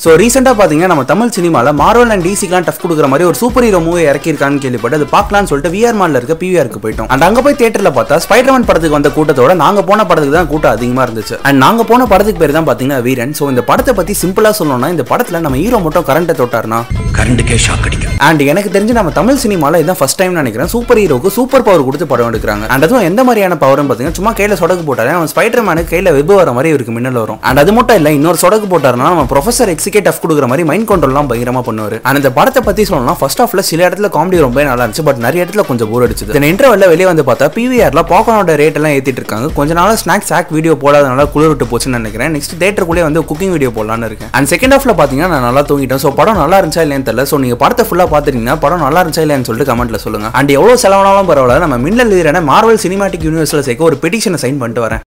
so ரீசெண்டாக பார்த்தீங்கன்னா நம்ம தமிழ் சினிமாவில் மார்வல் அண்ட் டிசிக்கெலாம் டஃப் கொடுக்குற மாதிரி ஒரு சூப்பர் ஹீரோ மூவி இறக்கியிருக்கான்னு கேள்விப்பட்டு அது பார்க்கலாம்னு சொல்லிட்டு விஆர் மாலில் இருக்க பிவிஆருக்கு போயிட்டோம் அண்ட் அங்கே போய் தேட்டரில் பார்த்தா ஸ்பைடர்மேன் படத்துக்கு வந்த கூட்டத்தோட நாங்கள் போன படத்துக்கு தான் கூட்டம் அதிகமாக இருந்துச்சு அண்ட் நாங்கள் போன படத்துக்கு பேர் தான் பார்த்தீங்கன்னா வீரன் ஸோ இந்த படத்தை பற்றி சிம்பிளாக சொல்லணும்னா இந்த படத்தில் நம்ம ஹீரோ மட்டும் கரண்ட்டை தொட்டார்னா கரண்ட்டுக்கே ஷாக் அடிக்கும் அண்ட் எனக்கு தெரிஞ்சு நம்ம தமிழ் சினிமாவில் இதான் ஃபர்ஸ்ட் டைம் நினைக்கிறேன் சூப்பர் ஹீரோக்கு சூப்பர் பவர் கொடுத்து படம் எடுக்கிறாங்க அண்ட் அதுவும் எந்த மாதிரியான பவர்னு பார்த்தீங்கன்னா சும்மா கையில் சொடக்கு போட்டாலே நம்ம ஸ்பைடர் மேனுக்கு கையில் வெப் வர மாதிரி இவருக்கு மின்னல் வரும் அண்ட் அது மட்டும் இல்லை இன்னொரு சொடக்கு போட்டாருன்னா நம்ம ப்ரொஃபசர் எக்ஸிகே டஃப் கொடுக்குற மாதிரி மைண்ட் கண்ட்ரோல்லாம் பயங்கரமாக பண்ணுவார் அண்ட் இந்த படத்தை பற்றி சொல்லணும்னா ஃபர்ஸ்ட் ஆஃப்ல சில இடத்துல காமெடி ரொம்ப நல்லா இருந்துச்சு பட் நிறைய இடத்துல கொஞ்சம் போர் அடிச்சது இந்த இன்டர்வெல்ல வெளியே வந்து பார்த்தா பிவிஆர்ல பாப்கார்னோட ரேட் எல்லாம் ஏற்றிட்டு இருக்காங்க கொஞ்ச நாள் ஸ்நாக்ஸ் ஆக் வீடியோ போடாதனால குளிர் விட்டு போச்சுன்னு நினைக்கிறேன் நெக்ஸ்ட் தேட்டருக்குள்ளே வந்து குக்கிங் வீடியோ போடலான்னு இருக்கேன் அண்ட் செகண்ட் ஹாஃப்ல பார்த்தீங்கன்னா நான் நல்லா தூங்கிட்டேன் ஸோ படம் நல்லா இருந்துச்சா இல்லையான்னு தெரியல ஸோ நீங்கள் படத்தை ஃபுல்லாக பார்த்துட்டீங்கன்னா படம் நல்லா இருந்துச்சா இல்லையான்னு சொல்லிட்டு கமெண்ட்ல சொல்லுங்க அண்ட் எவ்வளோ செலவானாலும் பரவாயில்ல நம்ம மின்னல் வீரனை மார்வல் சினிமாட்டிக் யூனிவர்ஸில் சேர்க்க ஒரு பெட்டிஷனை சைன் பண்ணிட்டு வரேன்